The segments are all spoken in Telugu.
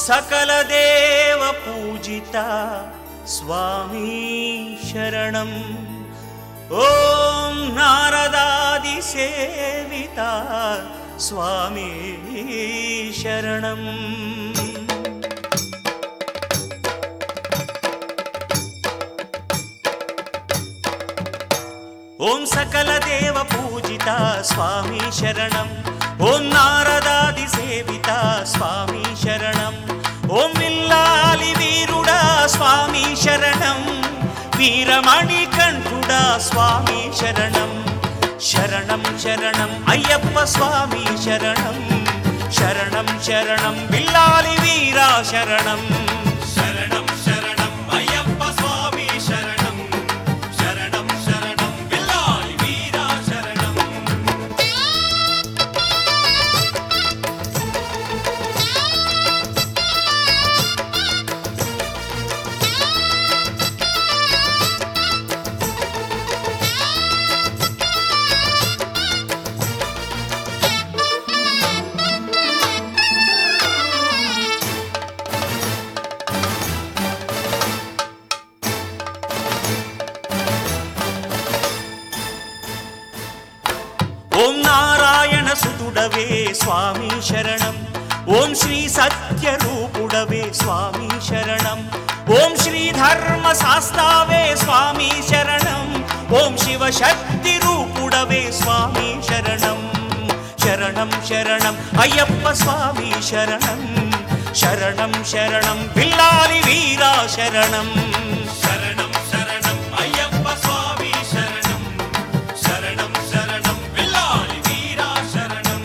సకల దేవ పూజిత స్వామి శరణం ఓం నారదాది సేవిత స్వామి శరణం ఓం సకల దేవ పూజిత స్వామి శరణం ఓం నారదాది సేవిత స్వామి శరణం ఓం విల్లాలి వీరుడా స్వామి శరణం వీరమణి కంఠుడా స్వామి శరణం శరణం శరణం అయ్యప్ప స్వామి శరణం శరణం శరణం విల్లాలి వీరా శరణం శరణం శరణం అయ్యప్ప స్వామి శరణం శరణం శరణం విల్లాలి వీరా శరణం ఓం నారాయణ సుతుడవే స్వామి శరణం ఓం శ్రీ సత్య రూపుడవే స్వామి శరణం ఓం శ్రీ ధర్మ శాస్తావే స్వామి శరణం ఓం శివ శక్తి రూపుడవే స్వామి శరణం శరణం శరణం అయ్యప్ప స్వామి శరణం శరణం శరణం పిల్లాలి వీరా శరణం శరణం శరణం అయ్యప్ప స్వామి శరణం శరణం శరణం పిల్లాలి వీరా శరణం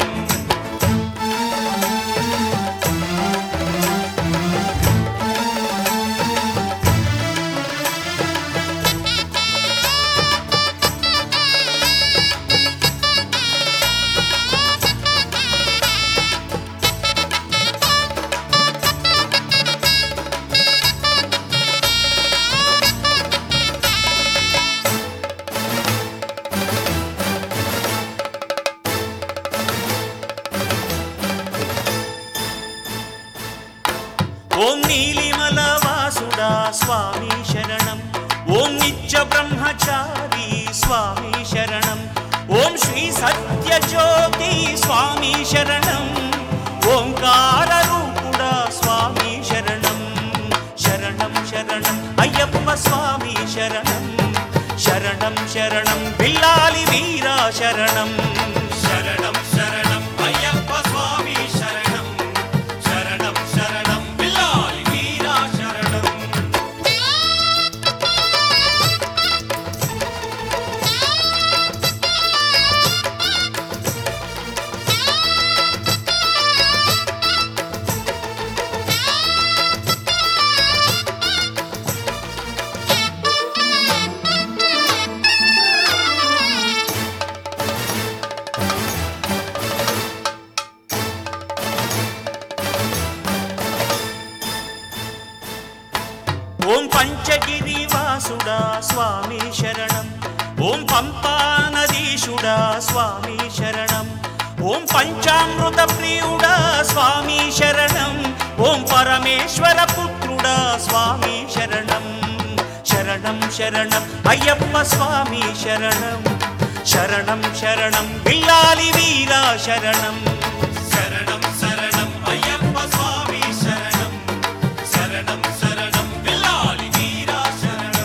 ఓం నీలిమల వాసుడా స్వామి శరణం ఓం నిత్య బ్రహ్మచారి స్వామి శరణం ఓం శ్రీ సత్య జ్యోతి స్వామి శరణం ఓంకార రూపుడా స్వామి శరణం శరణం శరణం అయ్యప్ప స్వామి శరణం శరణం శరణం బిల్లాలి వీరా శరణం శరణం శరణం అయ్యప్ప స్వామి శరణం శరణం శరణం బిల్లాలి వీరా శరణం ఓం పంచగిరి వాసుడా స్వామి శరణం ఓం పంపా నదీశుడా స్వామి శరణం ఓం పంచామృత ప్రియుడా స్వామి శరణం ఓం పరమేశ్వర పుత్రుడా స్వామి శరణం శరణం శరణం అయ్యప్ప స్వామి శరణం శరణం శరణం బిల్లాలి వీరా శరణం శరణం శరణం అయ్యప్ప స్వామి శరణం శరణం శరణం బిల్లాలి వీరా శరణం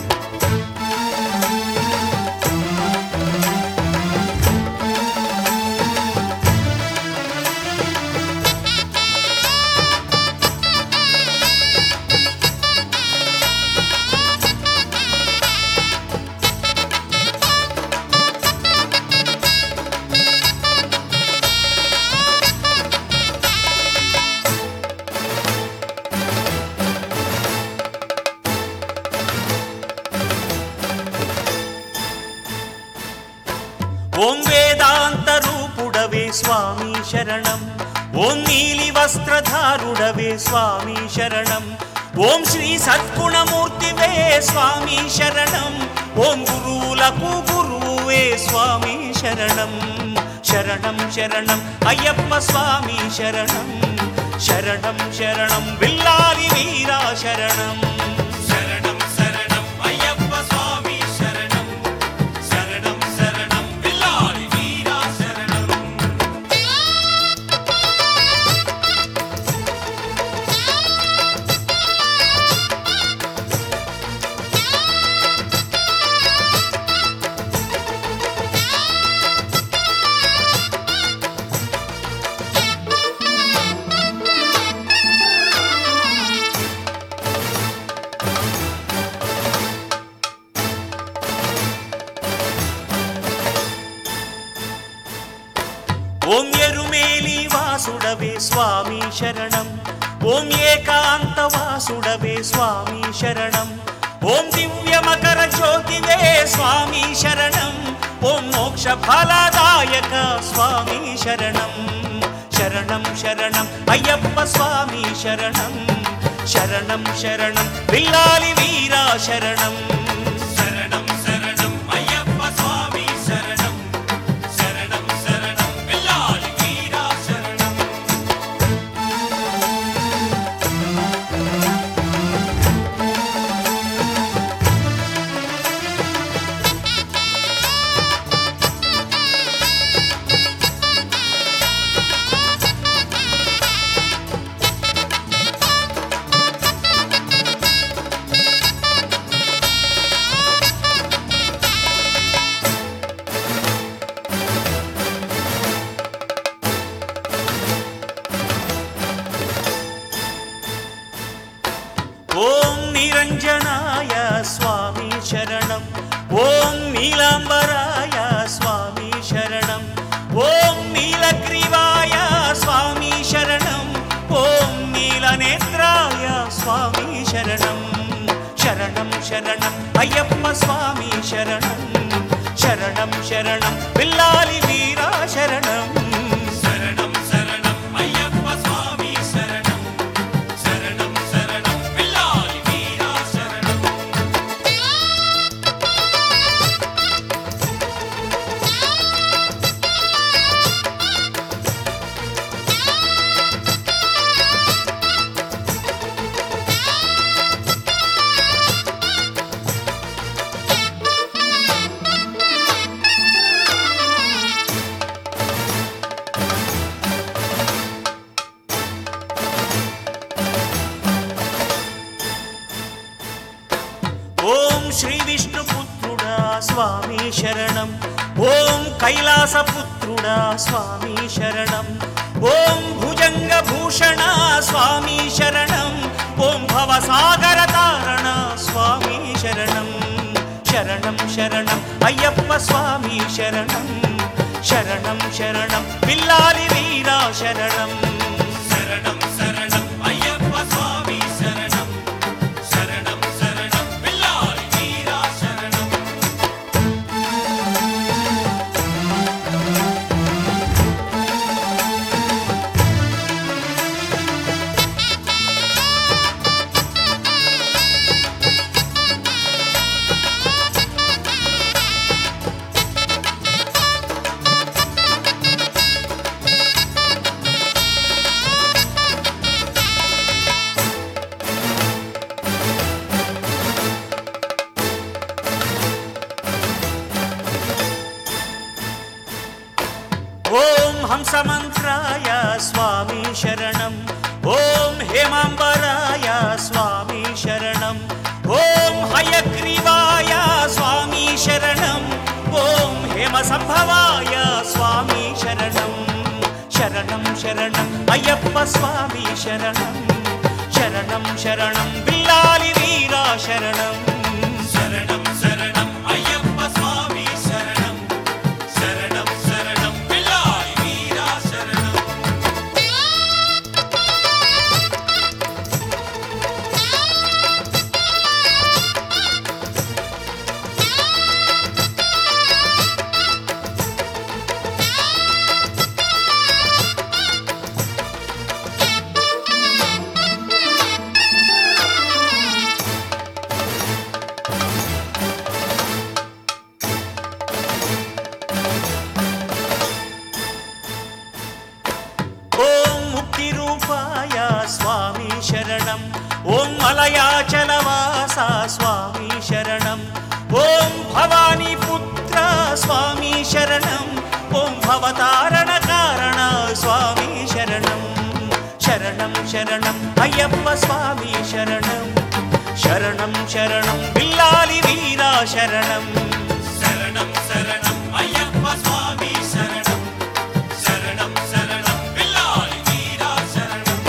ఓం వేదాంత రూపుడవే స్వామి శరణం ఓం నీలి వస్త్రధారుడవే స్వామి శరణం ఓం శ్రీ సద్గుణమూర్తివే స్వామి శరణం ఓం గురువులకు గురువే స్వామి శరణం శరణం శరణం అయ్యప్ప స్వామి శరణం శరణం శరణం బిల్లాలి వీరా శరణం శరణం శరణం అయ్యప్ప స్వామి శరణం శరణం శరణం పిల్లాడి వీరా శరణం ఓం ఎరుమేలి వాసుడవే స్వామి శరణం ఓం ఏకాంత వాసుడవే స్వామి శరణం ఓం దివ్య మకర జ్యోతివే స్వామి శరణం ఓం మోక్ష ఫలదాయక స్వామి శరణం శరణం శరణం అయ్యప్ప స్వామి శరణం శరణం శరణం బిల్లాలి వీరా శరణం శరణం శరణం అయ్యప్ప స్వామి శరణం శరణం శరణం పిల్లాడి వీరా శరణం ఓం నిరంజనాయ స్వామి శరణం ఓం నీలాంబరాయ స్వామి శరణం ఓం నీలగ్రీవాయ స్వామి శరణం ఓం నీలనేత్రాయ స్వామి శరణం శరణం శరణం అయ్యప్ప స్వామి శరణం శరణం శరణం పిల్లాలి వీరా శరణం శరణం శరణం అయ్యప్ప స్వామి శరణం శరణం శరణం పిల్లాడి వీరా శరణం ఓం శ్రీ విష్ణుపుత్రుడా స్వామి శరణం ఓం కైలాసపుత్రుడా స్వామి శరణం ఓం భుజంగ భూషణ స్వామి శరణం ఓం భవసాగర తారణ స్వామి శరణం శరణం శరణం అయ్యప్ప స్వామి శరణం శరణం శరణం పిల్లాలి వీరా శరణం శరణం శరణం అయ్యప్ప స్వామి శరణం శరణం శరణం పిల్లాడి వీరా శరణం ఓం హంసమంత్రాయ స్వామి శరణం ఓం హేమాంబరాయ స్వామి శరణం ఓం హయగ్రీవాయ స్వామి శరణం ఓం హేమ సంభవాయ స్వామి శరణం శరణం శరణం అయ్యప్ప స్వామి శరణం శరణం శరణం బిల్లాలి వీరా శరణం శరణం శరణం అయ్యప్ప స్వామి శరణం శరణం శరణం పిల్లాడి వీరా శరణం మలయాచలవాస స్వామి శరణం ఓం భవానీ పుత్ర స్వామి శరణం ఓం భవతారణ కారణ స్వామి శరణం శరణం శరణం అయ్యప్ప స్వామి శరణం శరణం శరణం బిల్లాలి వీరా శరణం శరణం శరణం అయ్యప్ప స్వామి శరణం శరణం శరణం పిల్లాలి వీరా శరణం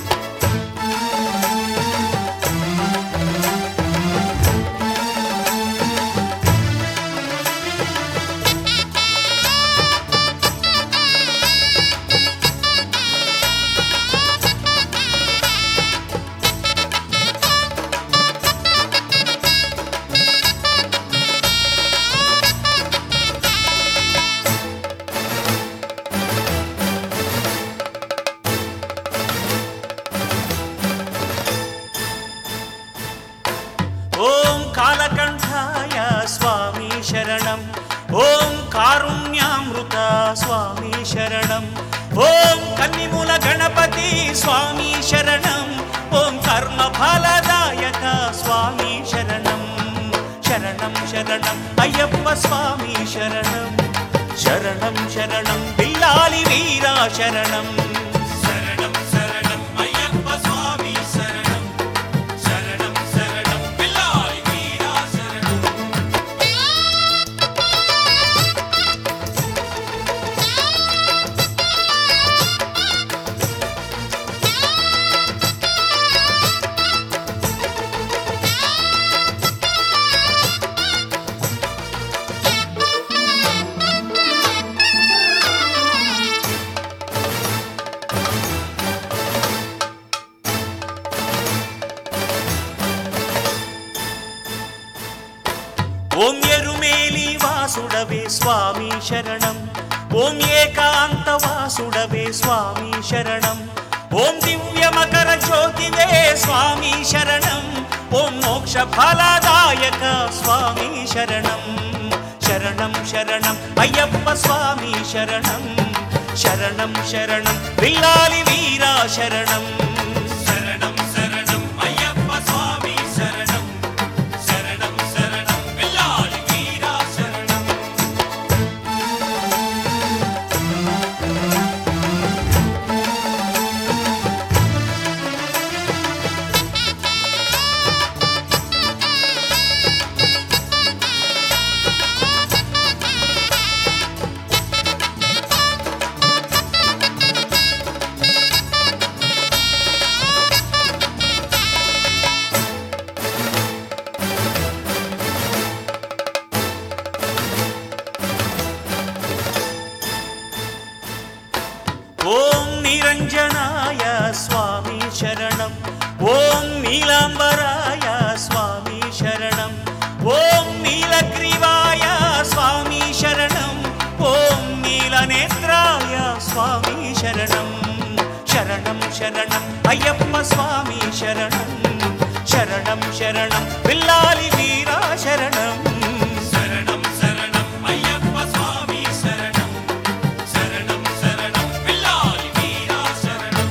ఓం కాలకంఠాయ స్వామి శరణం ఓం కారుణ్యామృత స్వామి శరణం ఓం కన్నిమూల గణపతి స్వామి శరణం ఓం కర్మ ఫలదాయక స్వామి శరణం శరణం శరణం అయ్యప్ప స్వామి శరణం శరణం శరణం బిల్లాలి వీరా శరణం శరణం శరణం అయ్యప్ప స్వామి శరణం శరణం శరణం పిల్లాలి వీరా శరణం ఓం ఎరుమేలి వాసుడవే స్వామి శరణం ఓం ఏకాంత వాసుడవే స్వామి శరణం ఓం దివ్య మకర జ్యోతివే స్వామి శరణం ఓం మోక్ష ఫలదాయక స్వామి శరణం శరణం శరణం అయ్యప్ప స్వామి శరణం శరణం శరణం బిల్లాలి వీరా శరణం శరణం శరణం అయ్యప్ప స్వామి శరణం శరణం శరణం పిల్లాలి వీరా శరణం ఓం నిరంజనాయ స్వామి శరణం ఓం నీలాంబరాయ స్వామి శరణం ఓం నీలగ్రీవాయ స్వామి శరణం ఓం నీలనేత్రాయ స్వామి శరణం శరణం శరణం అయ్యప్ప స్వామి శరణం శరణం శరణం పిల్లాలి వీరా శరణం శరణం శరణం అయ్యప్ప స్వామి శరణం శరణం శరణం పిల్లాలి వీరా శరణం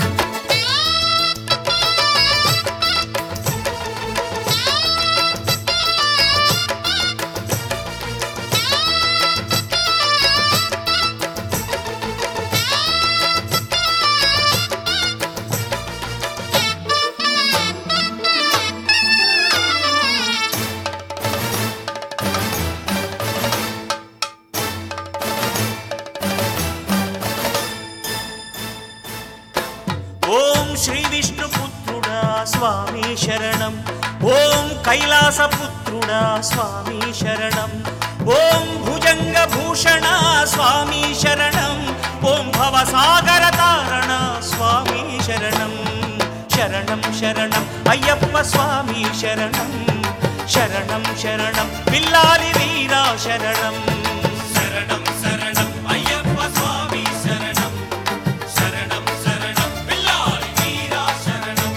ఓం శ్రీ విష్ణుపుత్రుడా స్వామి శరణం ఓం కైలాసపుత్రుడా స్వామి శరణం ఓం భుజంగ భూషణ స్వామి శరణం ఓం భవసాగర తారణ స్వామి శరణం శరణం శరణం అయ్యప్ప స్వామి శరణం శరణం శరణం పిల్లాలి వీరా శరణం శరణం శరణం అయ్యప్ప స్వామి శరణం శరణం శరణం పిల్లాలి వీరా శరణం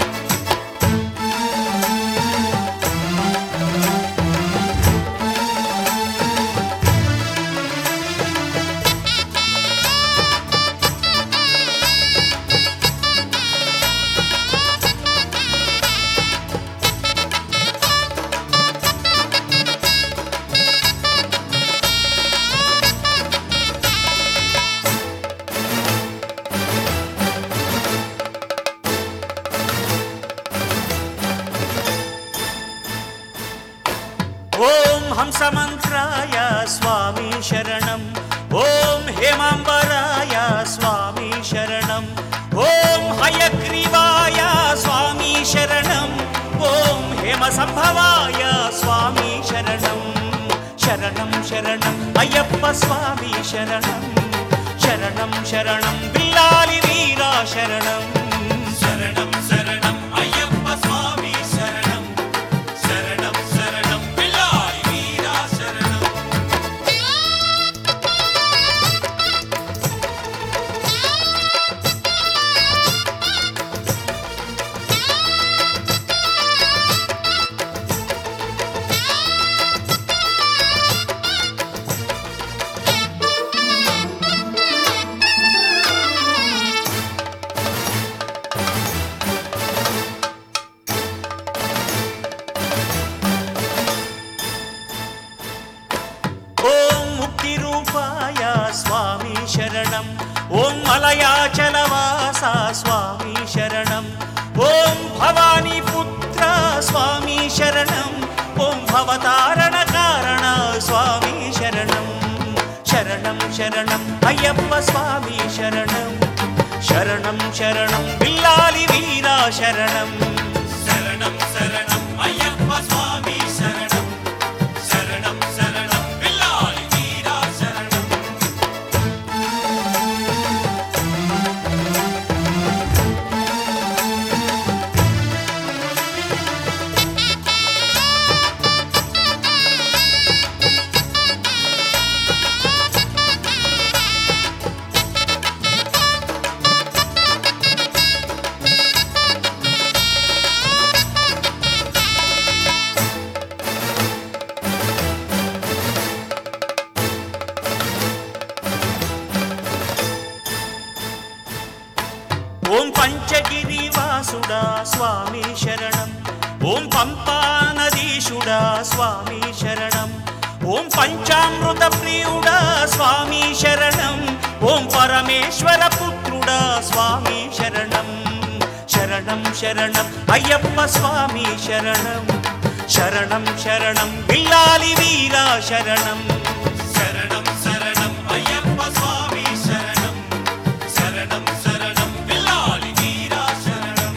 హంసమంత్రాయ స్వామి శరణం ఓం హేమాంబరాయ స్వామి శరణం ఓం హయగ్రీవాయ స్వామి శరణం ఓం హేమ సంభవాయ స్వామి శరణం శరణం శరణం అయ్యప్ప స్వామి శరణం శరణం శరణం బిల్లాలి వీరా శరణం శరణం శరణం అయ్యప్ప స్వామి శరణం శరణం శరణం పిల్లారి వీరా శరణం ఓం ముక్తి రూపాయ స్వామి శరణం ఓం మలయాచలవాస స్వామి శరణం ఓం భవానీ పుత్ర స్వామి శరణం ఓం భవతారణ కారణ స్వామి శరణం శరణం శరణం అయ్యప్ప స్వామి శరణం శరణం శరణం బిల్లాలి వీరా శరణం శరణం శరణం అయ్యప్ప స్వామి శరణం శరణం శరణం పిల్లారి వీరా శరణం ఓం పంచగిరివాసుడా స్వామి శరణం ఓం పంపానదీశుడా స్వామి శరణం ఓం పంచామృత ప్రియుడా స్వామి శరణం ఓం పరమేశ్వర పుత్రుడా స్వామి శరణం శరణం శరణం అయ్యప్ప స్వామి శరణం శరణం శరణం బిల్లాలి వీరా శరణం శరణం శరణం అయ్యప్ప స్వామి శరణం శరణం శరణం పిల్లారి వీరా శరణం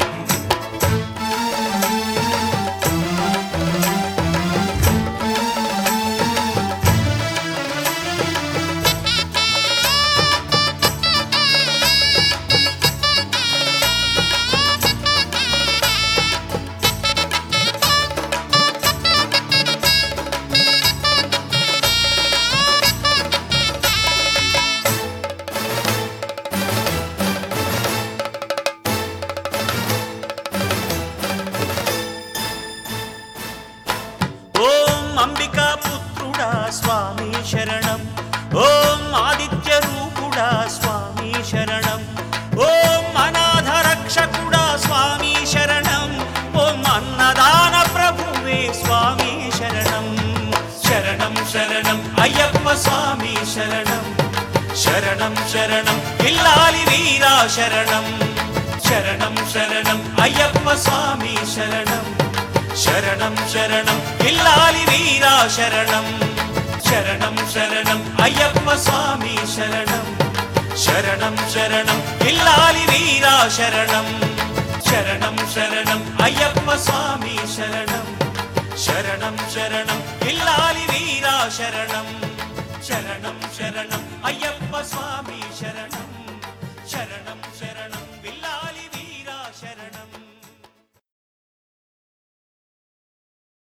ఓం అంబికా పుత్రుడా స్వామి శరణం ఓం ఆదిత్య రూపుడా స్వామి శరణం ఓం అనాథ రక్షకుడా స్వామి శరణం ఓం అన్నదాన ప్రభువే స్వామి శరణం శరణం శరణం అయ్యప్ప స్వామి శరణం శరణం శరణం ఇల్లాలి వీరా శరణం శరణం శరణం అయ్యప్ప స్వామి శరణం శరణం శరణం ఇల్లాలి వీరా శరణం శరణం శరణం అయ్యప్ప స్వామి శరణం శరణం శరణం ఇల్లాలి వీరా శరణం శరణం శరణం అయ్యప్ప స్వామి శరణం శరణం శరణం ఇల్లాలి వీరా శరణం